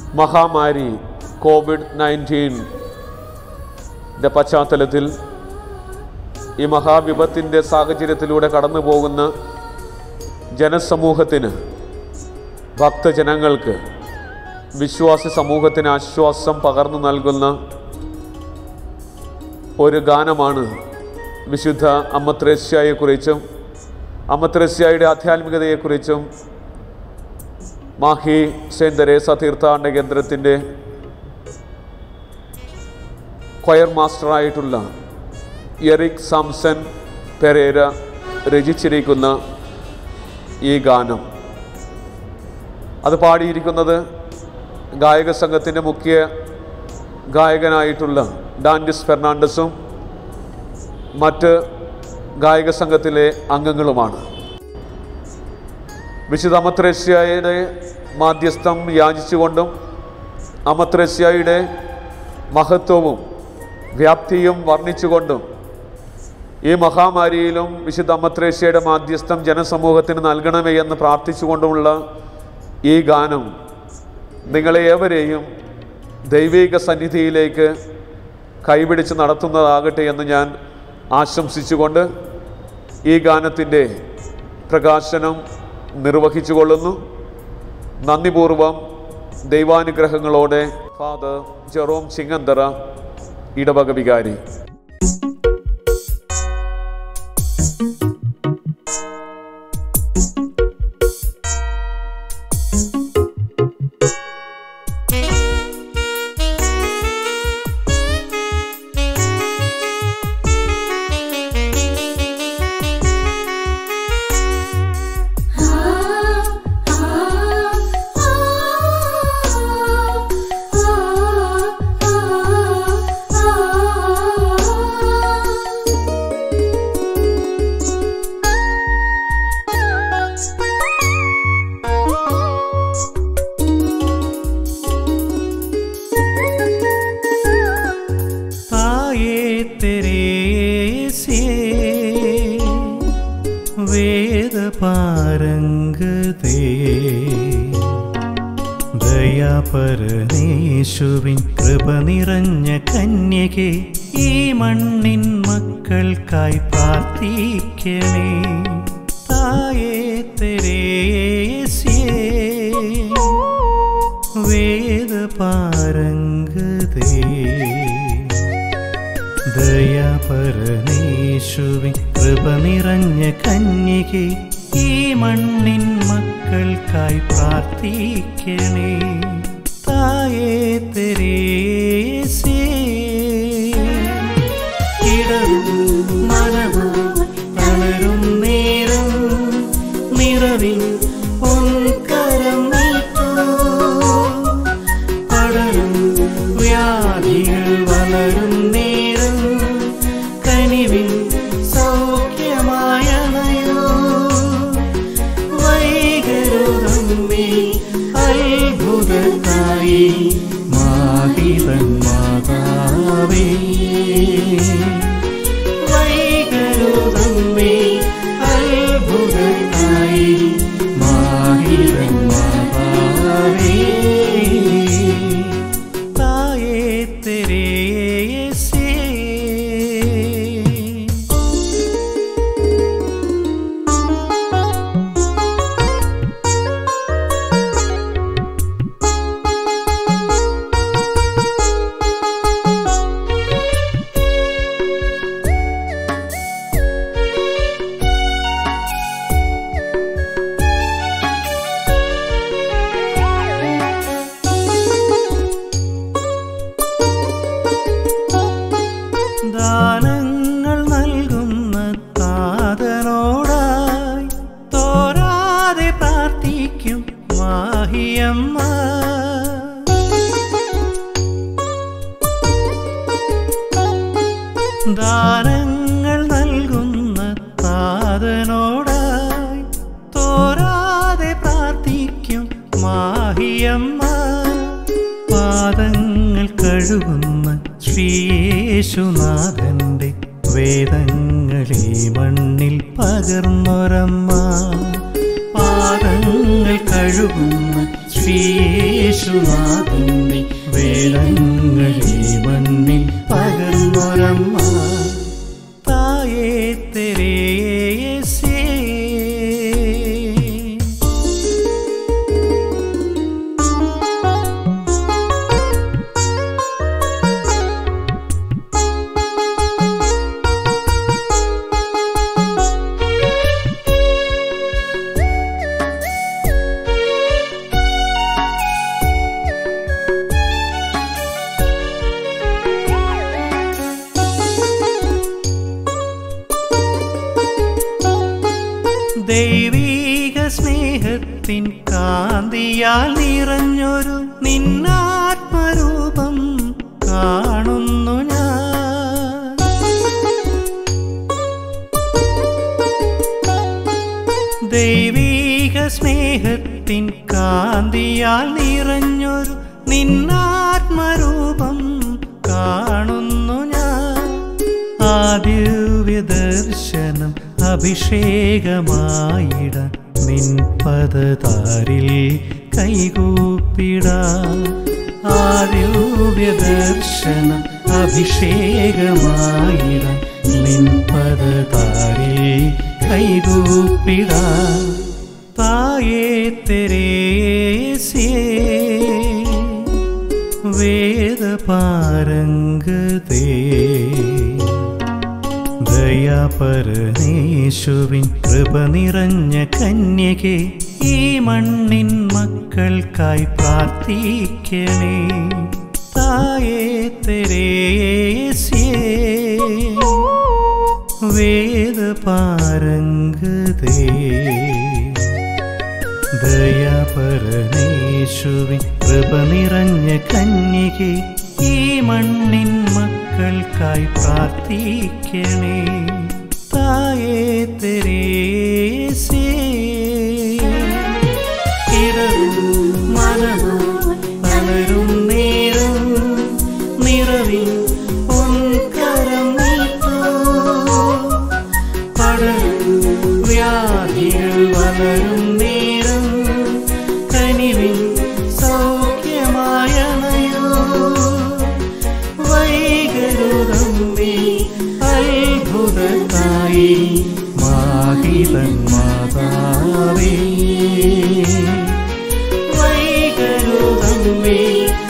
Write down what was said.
മഹാമാരി കോവിഡ് നയൻറ്റീൻ്റെ പശ്ചാത്തലത്തിൽ ഈ മഹാവിപത്തിൻ്റെ സാഹചര്യത്തിലൂടെ കടന്നു പോകുന്ന ജനസമൂഹത്തിന് ഭക്തജനങ്ങൾക്ക് വിശ്വാസി സമൂഹത്തിന് ആശ്വാസം പകർന്നു നൽകുന്ന ഒരു ഗാനമാണ് വിശുദ്ധ അമ്മത്രേസ്യയെക്കുറിച്ചും അമ്മത്രേസ്യയുടെ ആധ്യാത്മികതയെക്കുറിച്ചും മാഹി സെയിൻറ്റ് തെരേസ തീർത്ഥാടന കേന്ദ്രത്തിൻ്റെ കൊയർ മാസ്റ്ററായിട്ടുള്ള എറിക് സാംസൺ പെരേര രചിച്ചിരിക്കുന്ന ഈ ഗാനം അത് പാടിയിരിക്കുന്നത് ഗായക സംഘത്തിൻ്റെ മുഖ്യ ഗായകനായിട്ടുള്ള ഡാൻഡിസ് ഫെർണാണ്ടസും മറ്റ് ഗായക സംഘത്തിലെ അംഗങ്ങളുമാണ് വിശുദ്ധ അമത്രേസ്യയുടെ മാധ്യസ്ഥം യാചിച്ചുകൊണ്ടും അമത്രേസ്യയുടെ മഹത്വവും വ്യാപ്തിയും വർണ്ണിച്ചുകൊണ്ടും ഈ മഹാമാരിയിലും വിശുദ്ധ അമത്രേസ്യയുടെ മാധ്യസ്ഥം ജനസമൂഹത്തിന് നൽകണമേ എന്ന് പ്രാർത്ഥിച്ചുകൊണ്ടുമുള്ള ഈ ഗാനം നിങ്ങളെ ഏവരെയും ദൈവിക സന്നിധിയിലേക്ക് കൈപിടിച്ച് നടത്തുന്നതാകട്ടെ എന്ന് ഞാൻ ആശംസിച്ചുകൊണ്ട് ഈ ഗാനത്തിൻ്റെ പ്രകാശനം നിർവഹിച്ചു കൊള്ളുന്നു നന്ദിപൂർവം ദൈവാനുഗ്രഹങ്ങളോടെ ഫാദർ ജെറോം ചിങ്ങന്തറ ഇടവക വികാരി തായേ തെരേസ്യേ വേദപാരംഗതേ ദയാപരനേശുവിൻ കൃപ നിറഞ്ഞ കന്യകെ ഈ മണ്ണിൻ മക്കൾക്കായി പ്രാർത്ഥിക്കണേ തായേ തെരേസ്യേ വേദപാരംഗതേ ദയാപരമേശുവിൻ കൃപ നിറഞ്ഞ കന്യകെ ഈ മണ്ണിൻ മക്കൾക്കായി പ്രാർത്ഥിക്കണേ തായേ തെരേസേ ഇടറും മനവും തളരും നേരം നിറവിൻ പൊൻകരം നീട്ടൂ പടരും വ്യാധികൾ വളരും നേരം കനിവിൻ സൗഖ്യമായണയോ വൈകരുതമ്മേ അത്ഭുതത്തായി മാഹിതൻ മാതാവേ വൈകരുതമ്മേ അത്ഭുതത്തായി മാഹിതൻ മാതാവേ തായേ തെരേസേ ദാനങ്ങൾ നൽകുന്ന താതനോടായി തോരാതെ പ്രാർത്ഥിക്കും മാഹിയമ്മ ദാനങ്ങൾ നൽകുന്ന താതനോടായി തോരാതെ പ്രാർത്ഥിക്കും മാഹിയമ്മ പാദങ്ങൾ കഴുകുന്ന ശ്രീയേശുനാഥന്റെ വേദങ്ങളെ മണ്ണിൽ പകർന്നൊരമ്മ പാ പാദങ്ങൾ കഴുകുന്ന ശ്രീയേശുനാഥന്റെ വേദങ്ങളെ മണ്ണിൽ പകർന്നൊരമ്മ തായേ തെരേസേ ദൈവീക സ്നേഹത്തിൻ കാന്തിയാൽ നിറഞ്ഞൊരു നിന്നാത്മരൂപം കാണുന്നു ഞാൻ ദൈവീക സ്നേഹത്തിൻ കാന്തിയാൽ നിറഞ്ഞൊരു നിന്നാത്മരൂപം കാണുന്നു ഞാൻ ആദിവ്യ ദർശനം അഭിഷേകമായിട നിൻ പദതാരിൽ കൈകൂപ്പിട ആദിവ്യ ദർശനം അഭിഷേകമായിട നിൻ പദതാരിൽ കൈകൂപ്പിട തായേ തെരേസ്യേ വേദപാരംഗതേ ദയാപരനേശുവിൻ കൃപ നിറഞ്ഞ കന്യകെ ഈ മണ്ണിൻ മക്കൾക്കായി പ്രാർത്ഥിക്കണേ തായേ തെരേസ്യേ വേദപാരംഗതേ ദയാപരനേശുവിൻ കൃപ നിറഞ്ഞ കന്യകെ ഈ മണ്ണിൻ മക്കൾക്കായി പ്രാർത്ഥിക്കണേ തായേ തെരേസേ ഇരവും മനവും തളരും നേരം നിറവിൻ പൊൻകരം നീട്ടൂ പടരും വ്യാധികൾ വളരും നേരം കനിവിൻ സൗഖ്യമായണയോ വൈകരുതമ്പി അത്ഭുതത്തായി മാഹിതൻ മാതാവേ വൈകരുതമ്പി